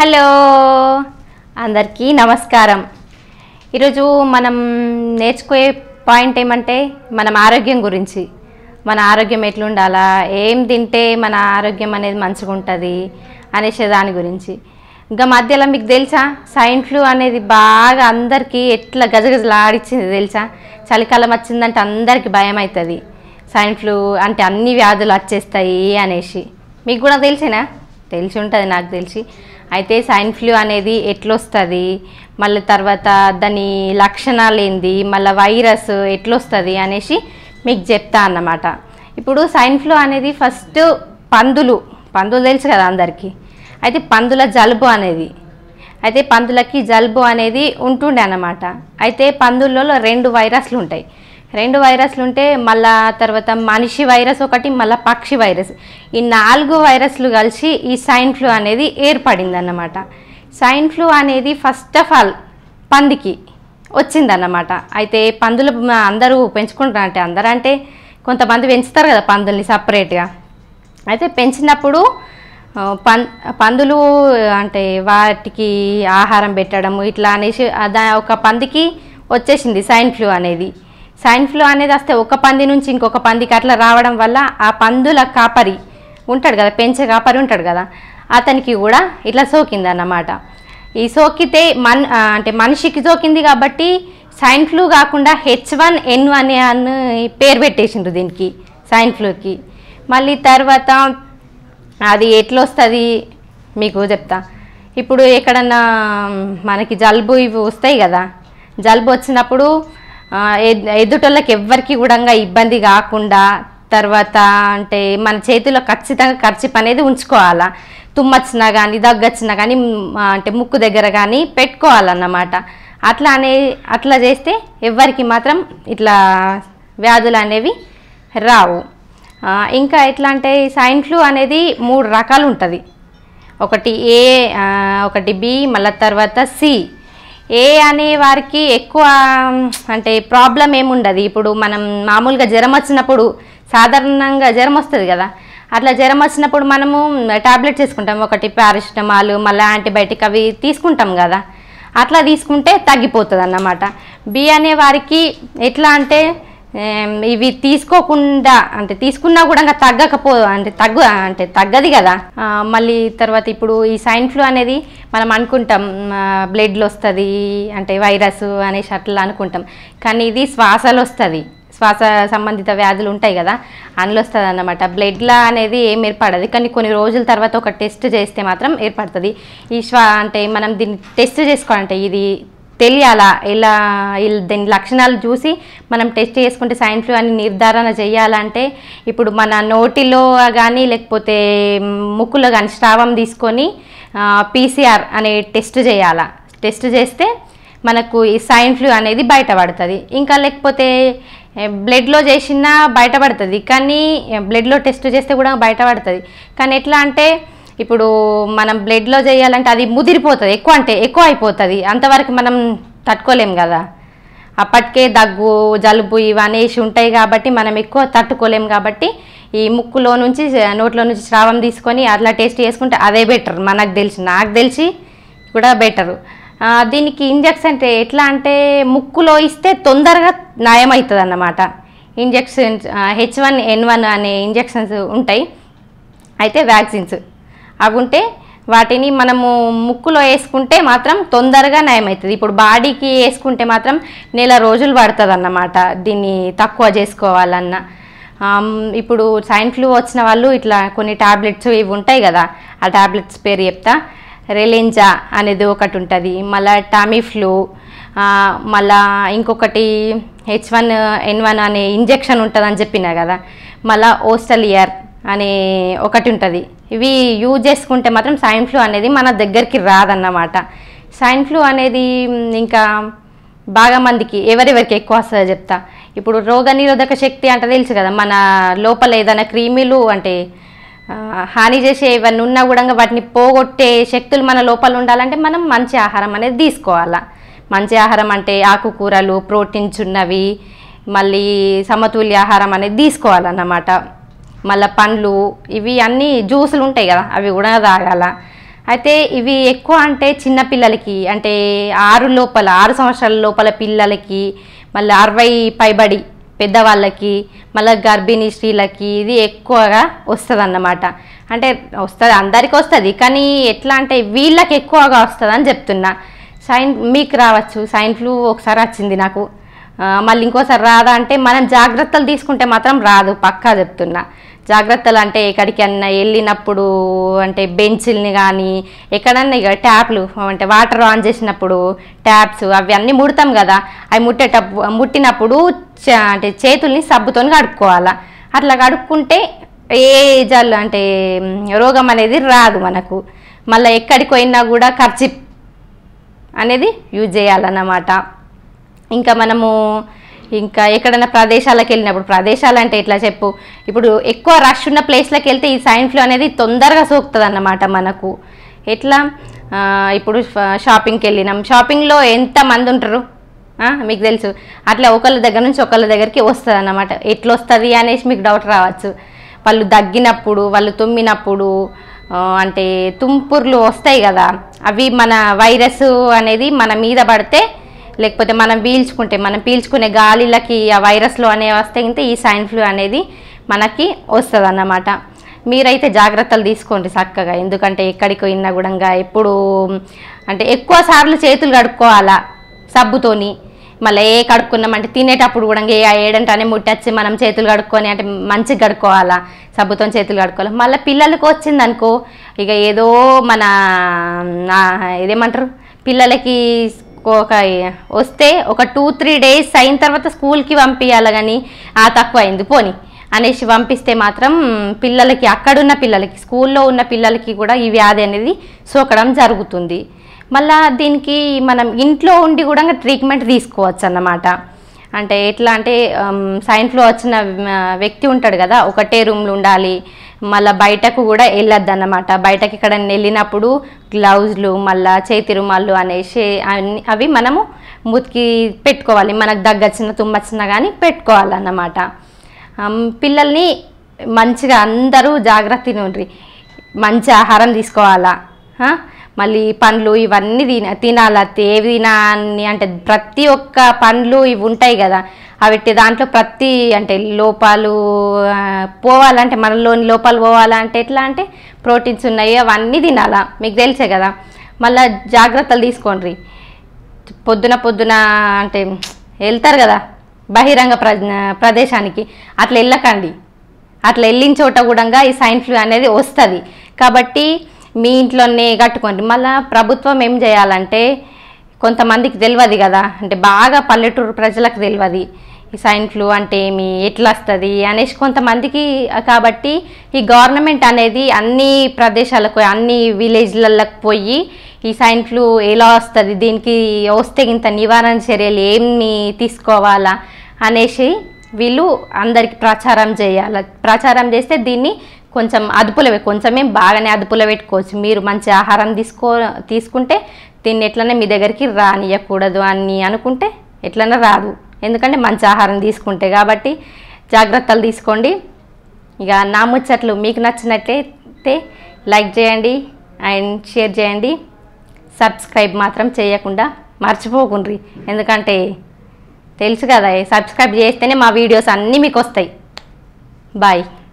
Hello అందరికీ నమస్కారం ఈరోజు మనం నేర్చుకునే పాయింట్ ఏమంటే మనం ఆరోగ్యం గురించి మన ఆరోగ్యం ఎట్లుండాలా ఏం తింటే మన ఆరోగ్యం అనేది మంచిగా ఉంటుంది అనేసే దాని గురించి ఇంకా మధ్యలో మీకు తెలుసా సైన్ ఫ్లూ అనేది బాగా అందరికీ ఎట్లా గజగజలాడిచ్చింది తెలుసా చలికాలం వచ్చిందంటే అందరికీ భయం అవుతుంది సైన్ ఫ్లూ అంటే అన్ని వ్యాధులు వచ్చేస్తాయి అనేసి మీకు కూడా తెలిసేనా తెలిసి ఉంటుంది నాకు తెలిసి అయితే సైన్ ఫ్లూ అనేది ఎట్లొస్తుంది మళ్ళీ తర్వాత దాని లక్షణాలు ఏంది మళ్ళీ వైరస్ ఎట్లొస్తుంది అనేసి మీకు చెప్తా అన్నమాట ఇప్పుడు సైన్ ఫ్లూ అనేది ఫస్ట్ పందులు పందులు తెలుసు కదా అందరికీ అయితే పందుల జలుబు అనేది అయితే పందులకి జలుబు అనేది ఉంటుండే అన్నమాట అయితే పందులలో రెండు వైరస్లు ఉంటాయి రెండు వైరస్లు ఉంటే మళ్ళా తర్వాత మనిషి వైరస్ ఒకటి మళ్ళీ పక్షి వైరస్ ఈ నాలుగు వైరస్లు కలిసి ఈ సైన్ ఫ్లూ అనేది ఏర్పడింది అన్నమాట సైన్ ఫ్లూ అనేది ఫస్ట్ ఆఫ్ ఆల్ పందికి వచ్చిందన్నమాట అయితే పందులు మ- అందరూ పెంచుకుంటారు అంటే అందరూ అంటే కొంతమంది పెంచుతారు కదా పందుల్ని సపరేట్గా అయితే పెంచినప్పుడు ఆ, పం పందులు అంటే వాటికి ఆహారం పెట్టడం ఇట్లా అనేసి ఆ దా ఒక పందికి వచ్చేసింది సైన్ ఫ్లూ అనేది సైన్ ఫ్లూ అనేది వస్తే ఒక పంది నుంచి ఇంకొక పందికి అట్లా రావడం వల్ల ఆ పందుల కాపరి ఉంటాడు కదా పెంచే కాపరి ఉంటాడు కదా అతనికి కూడా ఇట్లా సోకింది అన్నమాట ఈ సోకితే మన్ ఆ, అంటే మనిషికి సోకింది కాబట్టి సైన్ ఫ్లూ కాకుండా హెచ్ వన్ ఎన్ వన్ అని పేరు పెట్టేసిండ్రు దీనికి సైన్ ఫ్లూకి మళ్ళీ తర్వాత అది ఎట్లొస్తుంది మీకు చెప్తా ఇప్పుడు ఎక్కడన్నా మనకి జలుబు ఇవి వస్తాయి కదా జలుబు వచ్చినప్పుడు ఆ, ఎద్- ఎదుటోళ్ళకి ఎవ్వరికి కూడా ఇబ్బంది కాకుండా తర్వాత అంటే మన చేతిలో ఖచ్చితంగా ఖర్చు అనేది ఉంచుకోవాలా తుమ్మొచ్చినా కానీ దగ్గొచ్చినా కానీ మ్, అంటే ముక్కు దగ్గర కానీ పెట్టుకోవాలన్నమాట అట్లా అనే అట్లా చేస్తే ఎవ్వరికి మాత్రం ఇట్లా వ్యాధులు అనేవి రావు ఆ, ఇంకా ఎట్లా అంటే సైన్ ఫ్లూ అనేది మూడు రకాలు ఉంటుంది ఒకటి ఏ ఆ, ఒకటి బి మళ్ళీ తర్వాత సి ఏ అనే వారికి ఎక్కువ మ్, అంటే ప్రాబ్లం ఏముండదు ఇప్పుడు మనం మామూలుగా జ్వరం వచ్చినప్పుడు సాధారణంగా జ్వరం వస్తుంది కదా అట్లా జ్వరం వచ్చినప్పుడు మనము టాబ్లెట్స్ తీసుకుంటాం ఒకటి పారాసిటమాల్ మళ్ళీ యాంటీబయాటిక్ అవి తీసుకుంటాం కదా అట్లా తీసుకుంటే తగ్గిపోతుంది అన్నమాట బి అనే వారికి ఎట్లా అంటే ఏం, ఇవి తీసుకోకుండా అంటే తీసుకున్నా కూడా ఇంకా తగ్గకపో అంటే తగ్గు అంటే తగ్గది కదా ఆ, మళ్ళీ తర్వాత ఇప్పుడు ఈ సైన్ ఫ్లూ అనేది మనం అనుకుంటాం బ్లడ్లో వస్తుంది అంటే వైరస్ అనేసి అట్లా అనుకుంటాం కానీ ఇది శ్వాసలో వస్తుంది శ్వాస సంబంధిత వ్యాధులు ఉంటాయి కదా అందులో వస్తుంది అన్నమాట బ్లడ్లా అనేది ఏం ఏర్పడదు కానీ కొన్ని రోజుల తర్వాత ఒక టెస్ట్ చేస్తే మాత్రం ఏర్పడుతుంది ఈ శ్వా అంటే మనం దీన్ని టెస్ట్ చేసుకోవాలంటే ఇది తెలియాలా ఇలా ఇల్- దీని లక్షణాలు చూసి మనం టెస్ట్ చేసుకుంటే సైన్ ఫ్లూ అని నిర్ధారణ చేయాలంటే ఇప్పుడు మన నోటిలో కానీ లేకపోతే ముక్కులో కానీ స్రావం తీసుకొని పీసీఆర్ అనే టెస్ట్ చేయాలా టెస్ట్ చేస్తే మనకు ఈ సైన్ ఫ్లూ అనేది బయటపడుతుంది ఇంకా లేకపోతే ఏ, బ్లడ్లో చేసినా బయటపడుతుంది కానీ ఏ, బ్లడ్లో టెస్ట్ చేస్తే కూడా బయటపడుతుంది కానీ ఎట్లా అంటే ఇప్పుడు మనం బ్లడ్లో చేయాలంటే అది ముదిరిపోతుంది ఎక్కువ అంటే ఎక్కువ అయిపోతుంది అంతవరకు మనం తట్టుకోలేం కదా అప్పటికే దగ్గు జలుబు ఇవన్నీ వేసి ఉంటాయి కాబట్టి మనం ఎక్కువ తట్టుకోలేం కాబట్టి ఈ ముక్కులో నుంచి నోట్లో నుంచి స్రావం తీసుకొని అట్లా టేస్ట్ చేసుకుంటే అదే బెటర్ మనకు తెలిసి నాకు తెలిసి కూడా బెటరు దీనికి ఇంజక్షన్ అంటే ఎట్లా అంటే ముక్కులో ఇస్తే తొందరగా నయం అవుతుంది అన్నమాట injections H one N one అనే ఇంజక్షన్స్ ఉంటాయి అయితే వ్యాక్సిన్స్ అవి ఉంటే వాటిని మనము ముక్కులో వేసుకుంటే మాత్రం తొందరగా నయమవుతుంది ఇప్పుడు బాడీకి వేసుకుంటే మాత్రం నెల రోజులు పడుతుంది అన్నమాట దీన్ని తక్కువ చేసుకోవాలన్నా ఆమ్, ఇప్పుడు సైన్ ఫ్లూ వచ్చిన వాళ్ళు ఇట్లా కొన్ని టాబ్లెట్స్ ఇవి ఉంటాయి కదా ఆ టాబ్లెట్స్ పేరు చెప్తా రెలెంజా అనేది ఒకటి ఉంటుంది మళ్ళా టామీ ఫ్లూ ఆ, మళ్ళా ఇంకొకటి హెచ్ వన్ ఎన్ వన్ అనే ఇంజెక్షన్ ఉంటుందని చెప్పినా కదా మళ్ళా ఓస్టలియర్ అనే ఒకటి ఉంటుంది ఇవి యూజ్ చేసుకుంటే మాత్రం సైన్ ఫ్లూ అనేది మన దగ్గరికి రాదన్నమాట సైన్ ఫ్లూ అనేది మ్, ఇంకా బాగా మందికి ఎవరెవరికి ఎక్కువ వస్తుందో చెప్తా ఇప్పుడు రోగ నిరోధక శక్తి అంటే తెలుసు కదా మన లోపల ఏదైనా క్రీములు అంటే ఆ, హాని చేసే ఇవన్నీ ఉన్నా కూడా వాటిని పోగొట్టే శక్తులు మన లోపల ఉండాలంటే మనం మంచి ఆహారం అనేది తీసుకోవాలా మంచి ఆహారం అంటే ఆకుకూరలు ప్రోటీన్స్ ఉన్నవి మళ్ళీ సమతుల్య ఆహారం అనేది తీసుకోవాలన్నమాట మళ్ళీ పండ్లు ఇవి అన్నీ జ్యూసులు ఉంటాయి కదా అవి కూడా తాగాల అయితే ఇవి ఎక్కువ అంటే చిన్న పిల్లలకి అంటే ఆరు లోపల ఆరు సంవత్సరాల లోపల పిల్లలకి మళ్ళీ అరవై పైబడి పెద్దవాళ్ళకి మళ్ళీ గర్భిణీ స్త్రీలకి ఇది ఎక్కువగా వస్తుంది అన్నమాట అంటే వస్తుంది అందరికీ వస్తుంది కానీ ఎట్లా అంటే వీళ్ళకి ఎక్కువగా వస్తుంది అని చెప్తున్నా సైన్ మీకు రావచ్చు సైన్ ఫ్లూ ఒకసారి వచ్చింది నాకు ఆ, మళ్ళీ ఇంకోసారి రాదా అంటే మనం జాగ్రత్తలు తీసుకుంటే మాత్రం రాదు పక్కా చెప్తున్నా జాగ్రత్తలు అంటే ఎక్కడికన్నా వెళ్ళినప్పుడు అంటే బెంచ్ల్ని కానీ ఎక్కడన్నా ఇక ట్యాప్లు అంటే వాటర్ ఆన్ చేసినప్పుడు ట్యాప్స్ అవి అన్నీ ముడతాం కదా అవి ముట్టేటప్పుడు ముట్టినప్పుడు చ- అంటే చేతుల్ని సబ్బుతో కడుక్కోవాలా అట్లా కడుక్కుంటే ఏ జల్లు అంటే మ్, రోగం అనేది రాదు మనకు మళ్ళీ ఎక్కడికి పోయినా కూడా ఖర్చు అనేది యూజ్ చేయాలన్నమాట ఇంకా మనము ఇంకా ఎక్కడైనా ప్రదేశాలకు వెళ్ళినప్పుడు ప్రదేశాలు అంటే ఎట్లా చెప్పు ఇప్పుడు ఎక్కువ రష్ ఉన్న ప్లేస్లకు వెళ్తే ఈ సైన్ ఫ్లూ అనేది తొందరగా సోకుతుంది అన్నమాట మనకు ఎట్లా ఆ, ఇప్పుడు ష- షాపింగ్కి వెళ్ళినాం షాపింగ్లో ఎంత మంది ఉంటారు ఆ, మీకు తెలుసు అట్లా ఒకళ్ళ దగ్గర నుంచి ఒకళ్ళ దగ్గరికి వస్తుంది అన్నమాట ఎట్లా వస్తుంది అనేసి మీకు డౌట్ రావచ్చు వాళ్ళు దగ్గినప్పుడు వాళ్ళు తుమ్మినప్పుడు ఆ, అంటే తుంపుర్లు వస్తాయి కదా అవి మన వైరస్ అనేది మన మీద పడితే లేకపోతే మనం పీల్చుకుంటే మనం పీల్చుకునే గాలిలకి ఆ వైరస్లు అనేవి వస్తే ఇంత ఈ సైన్ ఫ్లూ అనేది మనకి వస్తుంది అన్నమాట మీరైతే జాగ్రత్తలు తీసుకోండి చక్కగా ఎందుకంటే ఎక్కడికి పోయినా కూడా ఎప్పుడు అంటే ఎక్కువ సార్లు చేతులు కడుక్కోవాలా సబ్బుతోని మళ్ళీ ఏ కడుక్కున్నామంటే తినేటప్పుడు కూడా ఏ ఏడంటానే ముట్టచ్చి మనం చేతులు కడుక్కొని అంటే మంచిగా కడుక్కోవాలా సబ్బుతో చేతులు కడుక్కోవాలి మళ్ళీ పిల్లలకు వచ్చింది అనుకో ఇక ఏదో మన ఆ, ఇదేమంటారు పిల్లలకి ఒక వస్తే ఒక టూ త్రీ డేస్ అయిన తర్వాత స్కూల్కి పంపించాలి కానీ ఆ తక్కువ అయింది పోని అనేసి పంపిస్తే మాత్రం పిల్లలకి అక్కడున్న పిల్లలకి స్కూల్లో ఉన్న పిల్లలకి కూడా ఈ వ్యాధి అనేది సోకడం జరుగుతుంది మళ్ళా దీనికి మనం ఇంట్లో ఉండి కూడా ట్రీట్మెంట్ తీసుకోవచ్చు అన్నమాట అంటే ఎట్లా అంటే సైన్ ఫ్లో వచ్చిన ఆ, వ్యక్తి ఉంటాడు కదా ఒకటే రూమ్లో ఉండాలి మళ్ళీ బయటకు కూడా వెళ్ళొద్దు అన్నమాట బయటకి ఇక్కడ వెళ్ళినప్పుడు గ్లౌజ్లు మళ్ళా చేతి రుమాళ్ళు అనేసి అన్ని అవి మనము ముతికి పెట్టుకోవాలి మనకు దగ్గొచ్చిన తుమ్మొచ్చినా కానీ పెట్టుకోవాలన్నమాట ఆమ్, పిల్లల్ని మంచిగా అందరూ జాగ్రత్తగా ఉండ్రి మంచి ఆహారం తీసుకోవాలా ఆ? మళ్ళీ పండ్లు ఇవన్నీ తిన తినాలా ఏవి తినాలని అంటే ప్రతి ఒక్క పండ్లు ఇవి ఉంటాయి కదా అవిటి దాంట్లో ప్రతి అంటే లోపాలు ఆ, పోవాలంటే మనలోని లోపాలు పోవాలంటే ఎట్లా అంటే ప్రోటీన్స్ ఉన్నాయి అవన్నీ తినాలా మీకు తెలుసే కదా మళ్ళీ జాగ్రత్తలు తీసుకోండి పొద్దున పొద్దున అంటే వెళ్తారు కదా బహిరంగ ప్ర ప్రదేశానికి అట్లా వెళ్ళకండి అట్లా వెళ్ళిన చోట కూడా ఈ సైన్ ఫ్లూ అనేది వస్తుంది కాబట్టి మీ ఇంట్లోనే కట్టుకోండి మళ్ళీ ప్రభుత్వం ఏం చేయాలంటే కొంతమందికి తెలియదు కదా అంటే బాగా పల్లెటూరు ప్రజలకు తెలియదు ఈ సైన్ ఫ్లూ అంటే ఏమి ఎట్లా వస్తుంది అనేసి కొంతమందికి కాబట్టి ఈ గవర్నమెంట్ అనేది అన్ని ప్రదేశాలకు అన్ని విలేజ్లకు పోయి ఈ సైన్ ఫ్లూ ఎలా వస్తుంది దీనికి వస్తే ఇంత నివారణ చర్యలు ఏమి తీసుకోవాలా అనేసి వీళ్ళు అందరికి ప్రచారం చేయాలి ప్రచారం చేస్తే దీన్ని కొంచెం అదుపులో పె- కొంచెమేం బాగానే అదుపులో పెట్టుకోవచ్చు మీరు మంచి ఆహారం తీసుకో తీసుకుంటే దీన్ని ఎట్లనే మీ దగ్గరికి రానియకూడదు అని అనుకుంటే ఎట్లనే రాదు ఎందుకంటే మంచి ఆహారం తీసుకుంటే కాబట్టి జాగ్రత్తలు తీసుకోండి ఇక నా ముచ్చట్లు మీకు నచ్చినట్లయితే లైక్ చేయండి అండ్ షేర్ చేయండి సబ్స్క్రైబ్ మాత్రం చేయకుండా మర్చిపోకుండ్రి ఎందుకంటే తెలుసు కదా సబ్స్క్రైబ్ చేస్తేనే మా వీడియోస్ అన్నీ మీకు వస్తాయి బాయ్